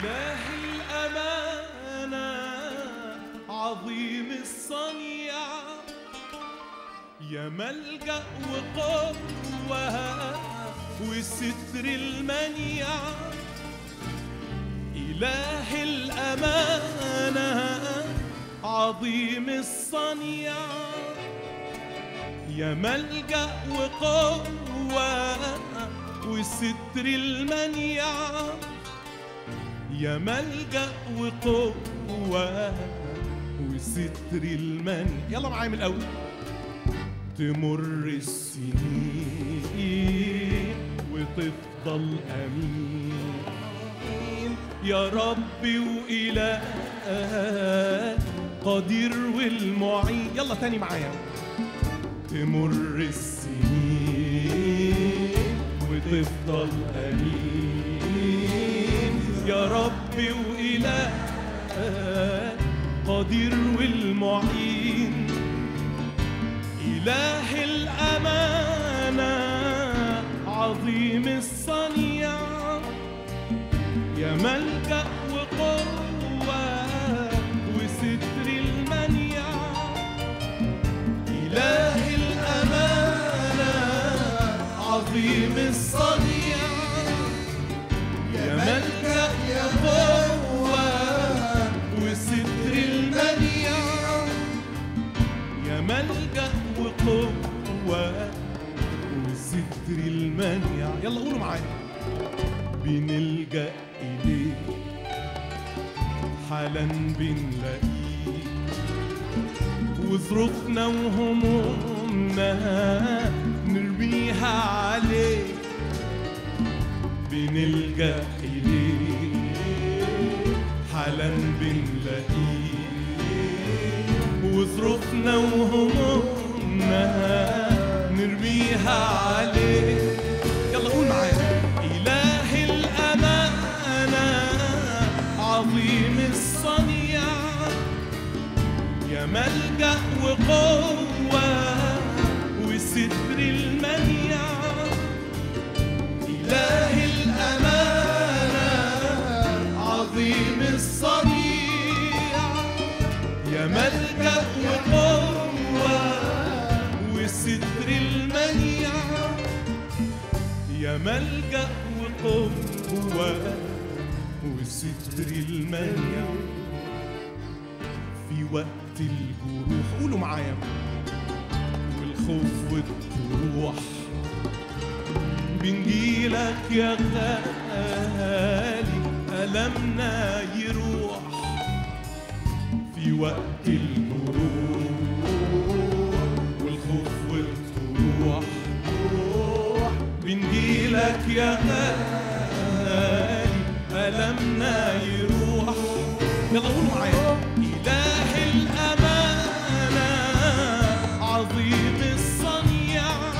إله الأمانة عظيم الصنيع يا ملجأ وقوة وستر المنيع إله الأمانة عظيم الصنيع يا ملجأ وقوة وستر المنيع يا ملجأ وقوة وستر المنيع يلا معايا من الأول تمر السنين وتفضل أمين يا ربي وإله قدير والمعين يلا تاني معايا تمر السنين وتفضل أمين يا ربي وإله قدير والمعين إله الأمانة عظيم الصنيع يا ملجأ وقوة وستر المنيع إله الأمانة عظيم الصنيع يا ملجأ يا قوة وستر المنيع يا ملجأ وقوة وستر المنيع يلا قولوا معايا بنلجأ إليه حالا بنلاقيه وظروفنا وهمومنا نرميها عليه بنلجأ إليه حالا بنلاقيه وظروفنا وهمومنا نرميها عليه يلا قول معايا إله الأمانة عظيم الصنيع يا ملجأ وقوة وستر المنيع إله الأمانة عظيم الصنيع يا ملجأ وقوة وستر المنيع يا ملجأ وقوة وستر المنيع في وقت الجروح قولوا معايا والخوف والجروح بنجيلك يا غالي ألمنا يروح في وقت الجروح والخوف والجروح بنجيلك يا غالي ألمنا يروح يلا قولوا معايا إله الأمانة عظيم الصنيع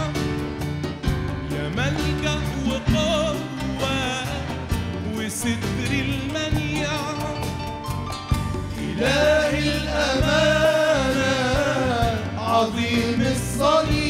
يا ملجأ وقوة وستر المنيع إله الأمانة عظيم الصنيع